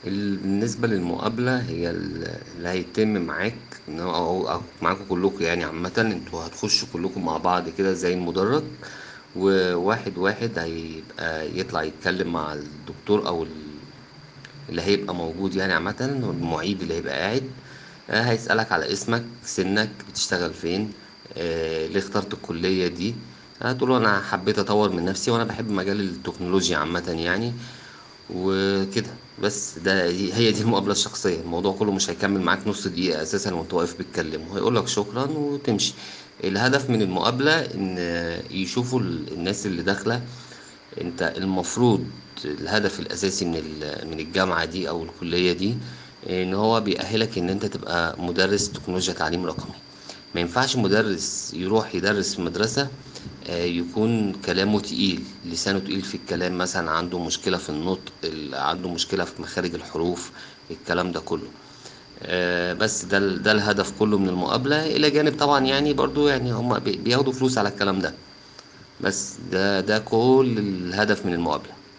ال- بالنسبة للمقابلة هي ال- اللي هيتم معاك إن هو أو أو معاكوا كلكم يعني عامة انتوا هتخشوا كلكم مع بعض كده زي المدرج وواحد واحد هيبقى يطلع يتكلم مع الدكتور أو ال- اللي هيبقى موجود يعني عامة المعيد اللي هيبقى قاعد آه، هيسألك على اسمك سنك بتشتغل فين آه، ليه اخترت الكلية دي هتقول له أنا حبيت أطور من نفسي وأنا بحب مجال التكنولوجيا عامة يعني وكده بس ده هي دي المقابلة الشخصية الموضوع كله مش هيكمل معاك نص دقيقة أساسا وأنت واقف بتتكلم هيقول لك شكرا وتمشي الهدف من المقابلة إن يشوفوا ال- الناس اللي داخلة أنت المفروض الهدف الأساسي من ال- من الجامعة دي أو الكلية دي إن هو بيأهلك إن أنت تبقى مدرس تكنولوجيا تعليم رقمي ما ينفعش مدرس يروح يدرس في مدرسة آه، يكون كلامه تقيل لسانه تقيل في الكلام مثلا عنده مشكلة في النطق ال- عنده مشكلة في مخارج الحروف الكلام ده كله آه، بس ده ال- ده الهدف كله من المقابلة إلى جانب طبعا يعني برضو يعني هما بي- بياخدوا فلوس على الكلام ده بس ده ده كل الهدف من المقابلة